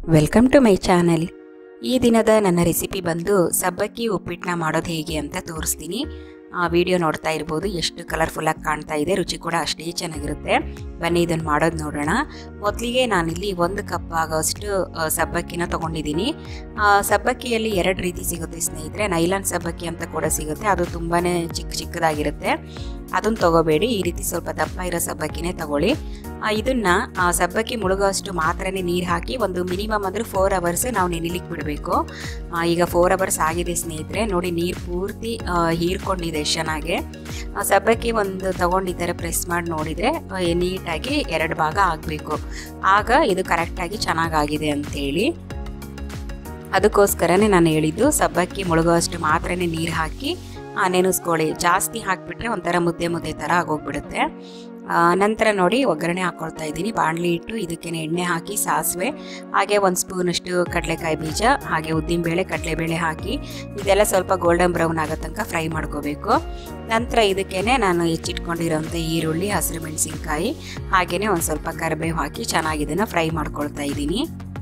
welcome to my channel ಈ ದಿನದ ನನ್ನ ರೆಸಿಪಿ ಬಂದು ಸಬ್ಬಕ್ಕಿ ಉಪ್ಪಿಟ್ಟನ್ನ ಮಾಡೋದು ಹೇಗೆ ಅಂತ ತೋರಿಸ್ತೀನಿ ಆ ವಿಡಿಯೋ ನೋಡ್ತಾ ಇರ್ಬೋದು ಎಷ್ಟು ಕಲರ್ಫುಲ್ಲಾಗಿ ಕಾಣ್ತಾ ಇದೆ ರುಚಿ ಕೂಡ ಅಷ್ಟೇ ಚೆನ್ನಾಗಿರುತ್ತೆ ಬನ್ನಿ ಇದನ್ನು ಮಾಡೋದು ನೋಡೋಣ ಮೊದಲಿಗೆ ನಾನಿಲ್ಲಿ ಒಂದು ಕಪ್ ಆಗೋಷ್ಟು ಆ, ಸಬ್ಬಕ್ಕಿನ ತೊಗೊಂಡಿದ್ದೀನಿ ಆ, ಸಬ್ಬಕ್ಕಿಯಲ್ಲಿ ಎರಡು ರೀತಿ ಸಿಗುತ್ತೆ ಸ್ನೇಹಿತರೆ ನೈಲಾನ್ ಸಬ್ಬಕ್ಕಿ ಅಂತ ಕೂಡ ಸಿಗುತ್ತೆ ಅದು ತುಂಬಾ ಚಿಕ್ಕ ಚಿಕ್ಕದಾಗಿರುತ್ತೆ ಅದನ್ನು ತಗೋಬೇಡಿ ಈ ರೀತಿ ಸ್ವಲ್ಪ ದಪ್ಪ ಇರೋ ಸಬ್ಬಕ್ಕಿನೇ ತಗೊಳ್ಳಿ ಆ, ಇದನ್ನ ಆ, ಸಬ್ಬಕ್ಕಿ ಮುಳುಗೋಷ್ಟು ಮಾತ್ರನೇ ನೀರು ಹಾಕಿ ಒಂದು ಮಿನಿಮಮ್ ಅಂದ್ರೆ ಫೋರ್ ಅವರ್ಸ್ ನಾವು ನೆನಿಲಿಕ್ಕೆ ಬಿಡಬೇಕು ಈಗ ಫೋರ್ ಅವರ್ಸ್ ಆಗಿದೆ ಸ್ನೇಹಿತರೆ ನೋಡಿ ನೀರು ಪೂರ್ತಿ ಆ, ಹೀರ್ಕೊಂಡಿದೆ ಎಷ್ಟ್ ಚೆನ್ನಾಗಿ ಆ, ಸಬ್ಬಕ್ಕಿ ಒಂದು ತಗೊಂಡು ಈ ಥರ ಪ್ರೆಸ್ ಮಾಡಿ ನೋಡಿದರೆ ನೀಟಾಗಿ ಎರಡು ಭಾಗ ಆಗಬೇಕು ಆಗ ಇದು ಕರೆಕ್ಟಾಗಿ ಚೆನ್ನಾಗಾಗಿದೆ ಅಂತೇಳಿ ಅದಕ್ಕೋಸ್ಕರನೇ ನಾನು ಹೇಳಿದ್ದು ಸಬ್ಬಕ್ಕಿ ಮುಳುಗುವಷ್ಟು ಮಾತ್ರನೇ ನೀರು ಹಾಕಿ ಆ, ನೆನೆಸ್ಕೊಳ್ಳಿ ಜಾಸ್ತಿ ಹಾಕಿಬಿಟ್ರೆ ಒಂಥರ ಮುದ್ದೆ ಮುದ್ದೆ ಥರ ಆಗೋಗ್ಬಿಡುತ್ತೆ ಆ, ನಂತರ ನೋಡಿ ಒಗ್ಗರಣೆ ಹಾಕ್ಕೊಳ್ತಾ ಇದ್ದೀನಿ ಬಾಣಲಿ ಇಟ್ಟು ಇದಕ್ಕೆ ಎಣ್ಣೆ ಹಾಕಿ ಸಾಸಿವೆ ಹಾಗೆ ಒಂದು ಸ್ಪೂನಷ್ಟು ಕಡಲೆಕಾಯಿ ಬೀಜ ಹಾಗೆ ಉದ್ದಿನಬೇಳೆ ಕಡಲೆಬೇಳೆ ಹಾಕಿ ಇದೆಲ್ಲ ಸ್ವಲ್ಪ ಗೋಲ್ಡನ್ ಬ್ರೌನ್ ಆಗೋ ತನಕ ಫ್ರೈ ಮಾಡ್ಕೋಬೇಕು ನಂತರ ಇದಕ್ಕೇನೆ ನಾನು ಹೆಚ್ಚಿಟ್ಕೊಂಡಿರೋಂಥ ಈರುಳ್ಳಿ ಹಸಿರು ಮೆಣಸಿನ್ಕಾಯಿ ಹಾಗೆಯೇ ಒಂದು ಸ್ವಲ್ಪ ಕರಿಬೇವು ಹಾಕಿ ಚೆನ್ನಾಗಿ ಇದನ್ನು ಫ್ರೈ ಮಾಡ್ಕೊಳ್ತಾ ಇದ್ದೀನಿ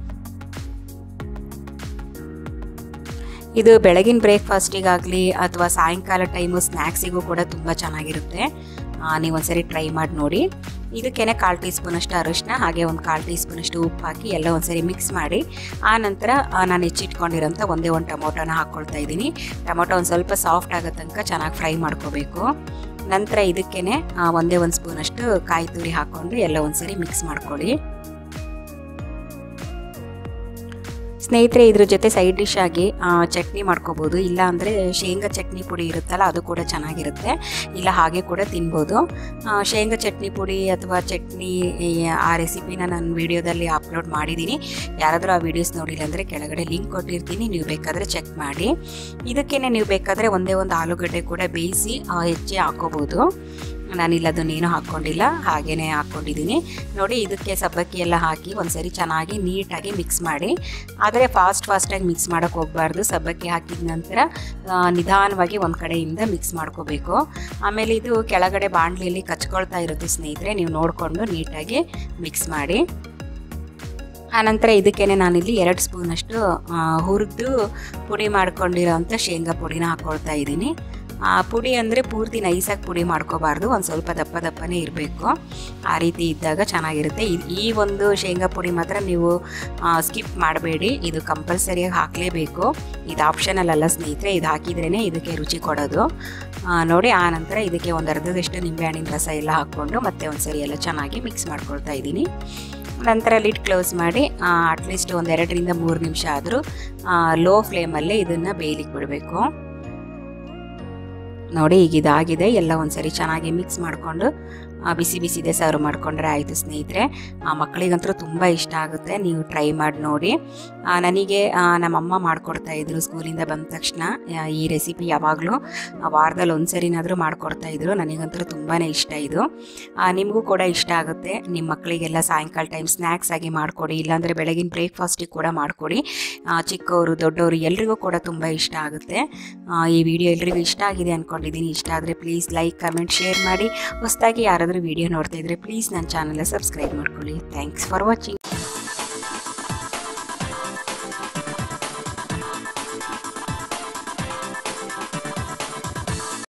ಇದು ಬೆಳಗಿನ ಬ್ರೇಕ್ಫಾಸ್ಟಿಗಾಗಲಿ ಅಥವಾ ಸಾಯಂಕಾಲ ಟೈಮು ಸ್ನ್ಯಾಕ್ಸಿಗೂ ಕೂಡ ತುಂಬ ಚೆನ್ನಾಗಿರುತ್ತೆ ನೀವು ಒಂದ್ಸರಿ ಟ್ರೈ ಮಾಡಿ ನೋಡಿ ಇದಕ್ಕೇನೆ ಕಾಲು ಟೀ ಸ್ಪೂನಷ್ಟು ಅರಿಶಿನ ಹಾಗೆ ಒಂದು ಕಾಲು ಟೀ ಸ್ಪೂನಷ್ಟು ಉಪ್ಪು ಹಾಕಿ ಎಲ್ಲ ಒಂದ್ಸರಿ ಮಿಕ್ಸ್ ಮಾಡಿ ಆ ನಂತರ ಆ, ನಾನು ಹೆಚ್ಚಿಟ್ಕೊಂಡಿರೋಂಥ ಒಂದೇ ಒಂದು ಟೊಮೊಟೊನ ಹಾಕ್ಕೊಳ್ತಾ ಇದ್ದೀನಿ ಟೊಮೊಟೊ ಒಂದು ಸ್ವಲ್ಪ ಸಾಫ್ಟ್ ಆಗೋ ತನಕ ಚೆನ್ನಾಗಿ ಫ್ರೈ ಮಾಡ್ಕೋಬೇಕು ನಂತರ ಇದಕ್ಕೇನೆ ಆ, ಒಂದೇ ಒಂದು ಸ್ಪೂನಷ್ಟು ಕಾಯಿ ತುರಿ ಹಾಕ್ಕೊಂಡು ಎಲ್ಲ ಒಂದ್ಸರಿ ಮಿಕ್ಸ್ ಮಾಡ್ಕೊಳ್ಳಿ ಸ್ನೇಹಿತರೆ ಇದ್ರ ಜೊತೆ ಸೈಡ್ ಡಿಶ್ ಆಗಿ ಆ, ಚಟ್ನಿ ಮಾಡ್ಕೋಬೋದು ಇಲ್ಲ ಅಂದರೆ ಶೇಂಗಾ ಚಟ್ನಿ ಪುಡಿ ಇರುತ್ತಲ್ಲ ಅದು ಕೂಡ ಚೆನ್ನಾಗಿರುತ್ತೆ ಇಲ್ಲ ಹಾಗೆ ಕೂಡ ತಿನ್ಬೋದು ಆ, ಶೇಂಗಾ ಚಟ್ನಿ ಪುಡಿ ಅಥವಾ ಚಟ್ನಿ ಈ, ಆ ರೆಸಿಪಿನ ನಾನು ವಿಡಿಯೋದಲ್ಲಿ ಅಪ್ಲೋಡ್ ಮಾಡಿದ್ದೀನಿ ಯಾರಾದರೂ ಆ ವಿಡಿಯೋಸ್ ನೋಡಿಲ್ಲ ಅಂದರೆ ಕೆಳಗಡೆ ಲಿಂಕ್ ಕೊಟ್ಟಿರ್ತೀನಿ ನೀವು ಬೇಕಾದರೆ ಚೆಕ್ ಮಾಡಿ ಇದಕ್ಕೇನೆ ನೀವು ಬೇಕಾದರೆ ಒಂದೇ ಒಂದು ಆಲೂಗಡ್ಡೆ ಕೂಡ ಬೇಯಿಸಿ ಆ, ಹೆಚ್ಚಿ ಹಾಕೋಬೋದು ನಾನಿಲ್ಲ ಅದನ್ನೇನು ಹಾಕ್ಕೊಂಡಿಲ್ಲ ಹಾಗೇನೆ ಹಾಕ್ಕೊಂಡಿದ್ದೀನಿ ನೋಡಿ ಇದಕ್ಕೆ ಸಬ್ಬಕ್ಕಿ ಎಲ್ಲ ಹಾಕಿ ಒಂದ್ಸರಿ ಚೆನ್ನಾಗಿ ನೀಟಾಗಿ ಮಿಕ್ಸ್ ಮಾಡಿ ಆದರೆ ಫಾಸ್ಟ್ ಫಾಸ್ಟಾಗಿ ಮಿಕ್ಸ್ ಮಾಡೋಕ್ಕೆ ಹೋಗಬಾರ್ದು ಸಬ್ಬಕ್ಕಿ ಹಾಕಿದ ನಂತರ ಆ, ನಿಧಾನವಾಗಿ ಒಂದು ಕಡೆಯಿಂದ ಮಿಕ್ಸ್ ಮಾಡ್ಕೋಬೇಕು ಆಮೇಲೆ ಇದು ಕೆಳಗಡೆ ಬಾಣಲಿಯಲ್ಲಿ ಕಚ್ಕೊಳ್ತಾ ಇರುತ್ತೆ ಸ್ನೇಹಿತರೆ ನೀವು ನೋಡಿಕೊಂಡು ನೀಟಾಗಿ ಮಿಕ್ಸ್ ಮಾಡಿ ಆನಂತರ ಇದಕ್ಕೇನೆ ನಾನಿಲ್ಲಿ ಎರಡು ಸ್ಪೂನಷ್ಟು ಹುರಿದು ಪುಡಿ ಮಾಡ್ಕೊಂಡಿರೋಂಥ ಶೇಂಗಾ ಪುಡಿನ ಹಾಕ್ಕೊಳ್ತಾ ಇದ್ದೀನಿ ಆ ಪುಡಿ ಅಂದರೆ ಪೂರ್ತಿ ನೈಸಾಗಿ ಪುಡಿ ಮಾಡ್ಕೋಬಾರ್ದು ಒಂದು ಸ್ವಲ್ಪ ದಪ್ಪ ದಪ್ಪನೇ ಇರಬೇಕು ಆ ರೀತಿ ಇದ್ದಾಗ ಚೆನ್ನಾಗಿರುತ್ತೆ ಇದ್- ಈ ಒಂದು ಶೇಂಗಾ ಪುಡಿ ಮಾತ್ರ ನೀವು ಸ್ಕಿಪ್ ಮಾಡಬೇಡಿ ಇದು ಕಂಪಲ್ಸರಿಯಾಗಿ ಹಾಕಲೇಬೇಕು ಇದು ಆಪ್ಷನಲ್ ಅಲ್ಲ ಸ್ನೇಹಿತರೆ ಇದು ಹಾಕಿದ್ರೇ ಇದಕ್ಕೆ ರುಚಿ ಕೊಡೋದು ಆ, ನೋಡಿ ಆ ನಂತರ ಇದಕ್ಕೆ ಒಂದು ಅರ್ಧದಷ್ಟು ನಿಂಬೆಹಣ್ಣಿನ ರಸ ಎಲ್ಲ ಹಾಕ್ಕೊಂಡು ಮತ್ತೆ ಒಂದ್ಸರಿ ಎಲ್ಲ ಚೆನ್ನಾಗಿ ಮಿಕ್ಸ್ ಮಾಡ್ಕೊಳ್ತಾ ಇದ್ದೀನಿ ನಂತರ ಲಿಡ್ ಕ್ಲೋಸ್ ಮಾಡಿ ಅಟ್ಲೀಸ್ಟ್ ಒಂದು ಎರಡರಿಂದ ಮೂರು ನಿಮಿಷ ಆದರೂ ಲೋ ಫ್ಲೇಮಲ್ಲೇ ಇದನ್ನು ಬೇಯಲಿಕ್ಕೆ ಬಿಡಬೇಕು ನೋಡಿ ಈಗ ಇದಾಗಿದೆ ಎಲ್ಲ ಒಂದ್ಸರಿ ಚೆನ್ನಾಗಿ ಮಿಕ್ಸ್ ಮಾಡಿಕೊಂಡು ಬಿಸಿ ಬಿಸಿದೆ ಸರ್ವ್ ಮಾಡಿಕೊಂಡ್ರೆ ಆಯಿತು ಸ್ನೇಹಿತರೆ ಆ, ಮಕ್ಕಳಿಗಂತೂ ತುಂಬ ಇಷ್ಟ ಆಗುತ್ತೆ ನೀವು ಟ್ರೈ ಮಾಡಿ ನೋಡಿ ಆ, ನನಗೆ ಆ, ನಮ್ಮಮ್ಮ ಮಾಡಿಕೊಡ್ತಾ ಇದ್ರು ಸ್ಕೂಲಿಂದ ಬಂದ ತಕ್ಷಣ ಆ, ಈ ರೆಸಿಪಿ ಯಾವಾಗಲೂ ವಾರದಲ್ಲಿ ಒಂದು ಸರಿನಾದರೂ ಮಾಡಿಕೊಡ್ತಾ ಇದ್ರು ನನಗಂತೂ ತುಂಬಾ ಇಷ್ಟ ಇದು ಆ, ನಿಮಗೂ ಕೂಡ ಇಷ್ಟ ಆಗುತ್ತೆ ನಿಮ್ಮ ಮಕ್ಕಳಿಗೆಲ್ಲ ಸಾಯಂಕಾಲ ಟೈಮ್ ಸ್ನ್ಯಾಕ್ಸ್ ಆಗಿ ಮಾಡಿಕೊಡಿ ಇಲ್ಲಾಂದರೆ ಬೆಳಗಿನ ಬ್ರೇಕ್ಫಾಸ್ಟಿಗೆ ಕೂಡ ಮಾಡಿಕೊಡಿ ಚಿಕ್ಕವರು ದೊಡ್ಡವರು ಎಲ್ರಿಗೂ ಕೂಡ ತುಂಬ ಇಷ್ಟ ಆಗುತ್ತೆ ಆ, ಈ ವಿಡಿಯೋ ಎಲ್ರಿಗೂ ಇಷ್ಟ ಆಗಿದೆ ಅಂದ್ಕೊಂಡಿದ್ದೀನಿ ಇಷ್ಟ ಆದರೆ ಪ್ಲೀಸ್ ಲೈಕ್ ಕಮೆಂಟ್ ಶೇರ್ ಮಾಡಿ ಹೊಸದಾಗಿ ಯಾರಾದರೂ ವಿಡಿಯೋ ನೋಡ್ತಾ ಇದ್ದರೆ ಪ್ಲೀಸ್ ನನ್ನ ಚಾನಲ್ ಸಬ್ಸ್ಕ್ರೈಬ್ ಮಾಡ್ಕೊಳ್ಳಿ ಥ್ಯಾಂಕ್ಸ್ ಫಾರ್ ವಾಚಿಂಗ್